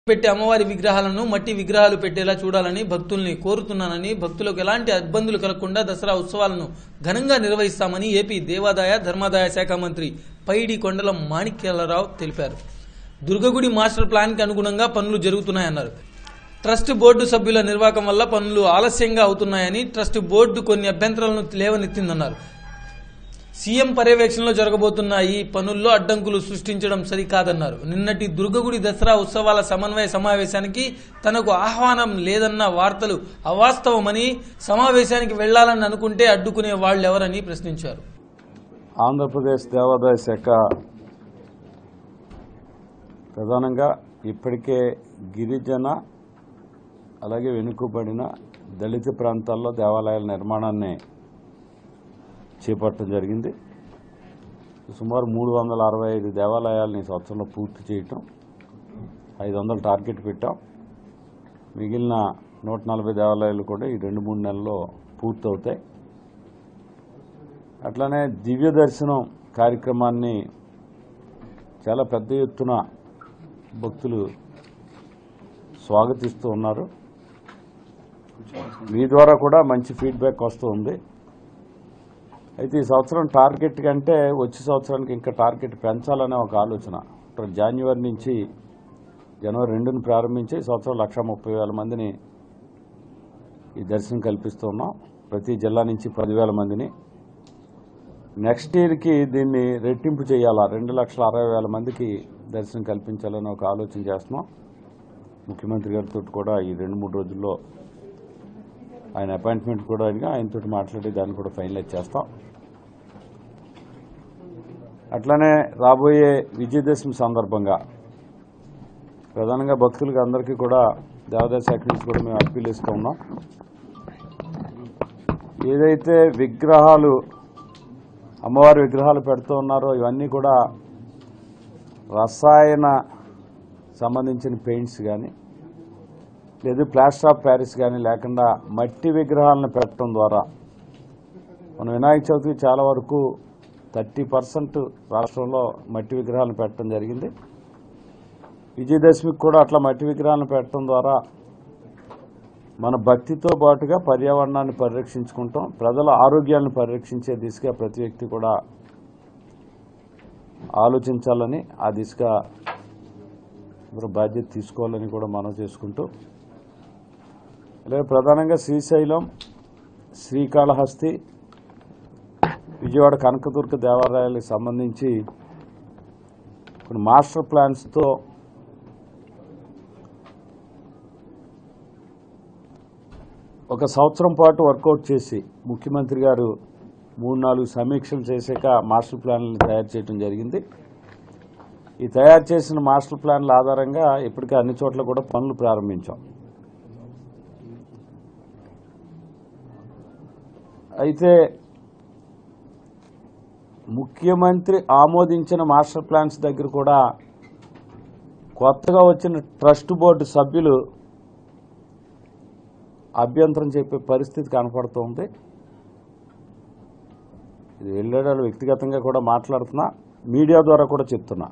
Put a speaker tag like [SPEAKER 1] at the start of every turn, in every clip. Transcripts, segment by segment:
[SPEAKER 1] పెట్టి అమ్మవారి విగ్రహాలను మట్టి విగ్రహాలు పెట్టేలా చూడాలని భక్తుల్ని కోరుతున్నానని భక్తులకు ఎలాంటి ఇబ్బందులు కలగకుండా దసరా ఉత్సవాలను ఘనంగా నిర్వహిస్తామని ఏపీ దేవాదాయ ధర్మాదాయ శాఖ మంత్రి పైడి కొండల మాణిక్యాలరావు తెలిపారు దుర్గగుడి మాస్టర్ ప్లాన్ కి అనుగుణంగా పనులు జరుగుతున్నాయన్నారు ట్రస్ట్ బోర్డు సభ్యుల నిర్వాహకం వల్ల పనులు ఆలస్యంగా అవుతున్నాయని ట్రస్ట్ బోర్డు కొన్ని అభ్యంతరాలను లేవనెత్తిందన్నారు సీఎం పర్యవేక్షణలో జరగబోతున్న ఈ పనుల్లో అడ్డంకులు సృష్టించడం సరికాదన్నారు నిన్నటి దుర్గగుడి దసరా ఉత్సవాల సమన్వయ సమావేశానికి తనకు ఆహ్వానం లేదన్న వార్తలు అవాస్తవమని సమావేశానికి వెళ్లాలని అనుకుంటే అడ్డుకునే వాళ్ళెవరని ప్రశ్నించారు
[SPEAKER 2] ఆంధ్రప్రదేశ్ దేవాదాయ శాఖ ప్రధానంగా ఇప్పటికే గిరిజన అలాగే వెనుకబడిన దళిత ప్రాంతాల్లో దేవాలయాల నిర్మాణాన్ని చేపట్టడం జరిగింది సుమారు మూడు వందల అరవై ఐదు దేవాలయాలని ఈ సంవత్సరంలో పూర్తి చేయటం ఐదు వందలు టార్గెట్ పెట్టాం మిగిలిన నూట నలభై దేవాలయాలు కూడా ఈ రెండు మూడు నెలల్లో పూర్తవుతాయి అట్లానే దివ్య దర్శనం కార్యక్రమాన్ని చాలా పెద్ద ఎత్తున భక్తులు స్వాగతిస్తూ ఉన్నారు మీ ద్వారా కూడా మంచి ఫీడ్బ్యాక్ వస్తూ ఉంది అయితే ఈ సంవత్సరం టార్గెట్ కంటే వచ్చే సంవత్సరానికి ఇంకా టార్గెట్ పెంచాలనే ఒక ఆలోచన ఇప్పుడు జనవరి నుంచి జనవరి రెండుని ప్రారంభించి ఈ సంవత్సరం లక్ష ముప్పై వేల మందిని ఈ దర్శనం కల్పిస్తూ ఉన్నాం ప్రతి జిల్లా నుంచి పదివేల మందిని నెక్స్ట్ ఇయర్కి దీన్ని రెట్టింపు చేయాలా రెండు లక్షల అరవై వేల మందికి దర్శనం కల్పించాలని ఒక ఆలోచన చేస్తున్నాం ముఖ్యమంత్రి గారితో కూడా ఈ రెండు మూడు రోజుల్లో ఆయన అపాయింట్మెంట్ కూడా అడిగి ఆయనతో మాట్లాడి దాన్ని కూడా ఫైనలైజ్ చేస్తాం అట్లనే రాబోయే విజయదశమి సందర్భంగా ప్రధానంగా భక్తులకి అందరికీ కూడా దేవాదాయ శాఖ నుంచి కూడా మేము అప్పీల్ ఇస్తూ ఉన్నాం ఏదైతే విగ్రహాలు అమ్మవారి విగ్రహాలు పెడుతూ ఉన్నారో ఇవన్నీ కూడా రసాయన సంబంధించిన పెయింట్స్ కానీ లేదు ప్లాస్టర్ ఆఫ్ ప్యారిస్ కానీ లేకుండా మట్టి విగ్రహాలను పెట్టడం ద్వారా మన వినాయక చవితికి చాలా వరకు థర్టీ పర్సెంట్ రాష్ట్రంలో మట్టి విగ్రహాలను పెట్టడం జరిగింది విజయదశమికి కూడా అట్లా మట్టి విగ్రహాలను పెట్టడం ద్వారా మన భక్తితో పాటుగా పర్యావరణాన్ని పరిరక్షించుకుంటాం ప్రజల ఆరోగ్యాన్ని పరిరక్షించే దిశగా ప్రతి వ్యక్తి కూడా ఆలోచించాలని ఆ దిశగా అందరూ బాధ్యత తీసుకోవాలని కూడా మనం చేసుకుంటూ అలాగే ప్రధానంగా శ్రీశైలం శ్రీకాళహస్తి విజయవాడ కనకదుర్గ దేవాలయాలకు సంబంధించి కొన్ని మాస్టర్ ప్లాన్స్తో ఒక సంవత్సరం పాటు వర్కౌట్ చేసి ముఖ్యమంత్రి గారు మూడు నాలుగు సమీక్షలు చేశాక మాస్టర్ ప్లాన్లను తయారు చేయడం జరిగింది ఈ తయారు చేసిన మాస్టర్ ప్లాన్ల ఆధారంగా ఇప్పటికే అన్ని చోట్ల కూడా పనులు ప్రారంభించాం అయితే ముఖ్యమంత్రి ఆమోదించిన మాస్టర్ ప్లాన్స్ దగ్గర కూడా కొత్తగా వచ్చిన ట్రస్ట్ బోర్డు సభ్యులు అభ్యంతరం చెప్పే పరిస్థితి కనపడుతోంది ఇది వెళ్ళేవాళ్ళు వ్యక్తిగతంగా కూడా మాట్లాడుతున్నా మీడియా ద్వారా కూడా చెప్తున్నా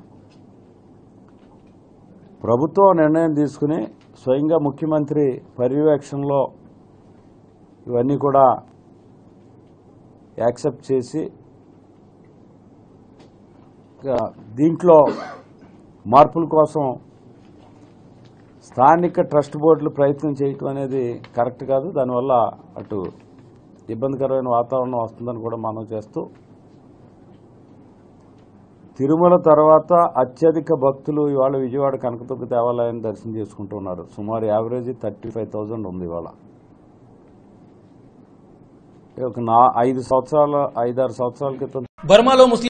[SPEAKER 2] ప్రభుత్వం నిర్ణయం తీసుకుని స్వయంగా ముఖ్యమంత్రి పర్యవేక్షణలో ఇవన్నీ కూడా యాక్సెప్ట్ చేసి ఇక దీంట్లో మార్పుల కోసం స్థానిక ట్రస్ట్ బోర్డులు ప్రయత్నం చేయటం అనేది కరెక్ట్ కాదు దానివల్ల అటు ఇబ్బందికరమైన వాతావరణం వస్తుందని కూడా మనం చేస్తూ తిరుమల తర్వాత అత్యధిక భక్తులు ఇవాళ విజయవాడ కనకదుర్గ దేవాలయాన్ని దర్శనం చేసుకుంటున్నారు సుమారు యావరేజ్ థర్టీ ఫైవ్ థౌజండ్ ఉంది ఇవాళ ఒక నా ఐదు సంవత్సరాల ఐదారు సంవత్సరాల క్రితం
[SPEAKER 1] బర్మాలో ముస్లిం